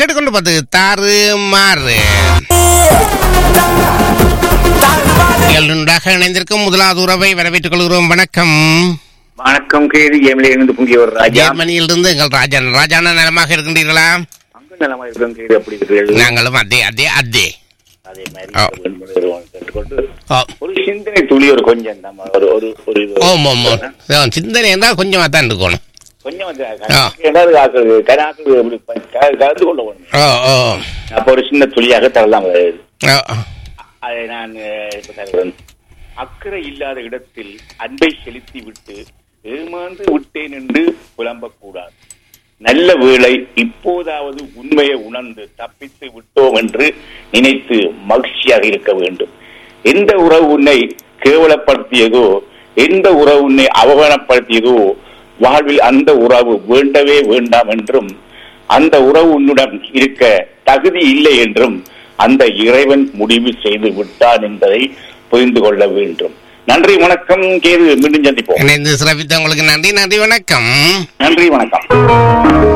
கேட்டுக்கொண்டு பார்த்து தாறு மாறு நிகழ்வுண்டாக இணைந்திருக்கும் முதலாவது உறவை வரவேற்றுக் கொள்கிறோம் வணக்கம் வணக்கம் கேது ஏமிலே இருந்து புங்கியவர் ராஜா ஜெர்மனியிலிருந்து எங்கள் ராஜன் ராஜான நலமாக இருக்கின்றீர்களா அங்க நலமா இருக்கிறோம் கேது அப்படி இருக்கிறீர்கள் நாங்களும் அதே அதே அதே அதே ஆ. மாதிரி கேட்டுக்கொண்டு ஓ ஒரு சிந்தனை துளி ஒரு கொஞ்சம் நம்ம ஒரு ஒரு ஒரு ஓம் ஓம் ஓம் ஓ, சிந்தனை இருந்தால் கொஞ்சமாக தான் இருக்கணும் கொஞ்சம் வந்து ஆ. ஏதாவது ஆக்குறது கராக்கு அப்படி ப- க- கலந்து கொள்ள வேணும் ஓ ஓ அப்போ ஒரு சின்ன துளியாக தரலாம் அது. ஓ அதை நான் அஹ், இப்ப தருகிறேன் அக்கறை இல்லாத இடத்தில் அன்பை செலுத்தி விட்டு ஏமாந்து விட்டேன் என்று புலம்பக்கூடாது நல்ல வேளை இப்போதாவது உண்மையை உணர்ந்து தப்பித்து விட்டோம் என்று நினைத்து மகிழ்ச்சியாக இருக்க வேண்டும் எந்த உறவு உன்னை கேவலப்படுத்தியதோ எந்த உறவு உன்னை அவமானப்படுத்தியதோ வாழ்வில் அந்த உறவு வேண்டவே வேண்டாம் என்றும் அந்த உறவு உன்னுடன் இருக்க தகுதி இல்லை என்றும் அந்த இறைவன் முடிவு செய்து விட்டான் என்பதை புரிந்து கொள்ள வேண்டும் நன்றி வணக்கம் கேது மீண்டும் சந்திப்போம் இணைந்து சிறப்பித்த உங்களுக்கு நன்றி நன்றி வணக்கம் நன்றி வணக்கம்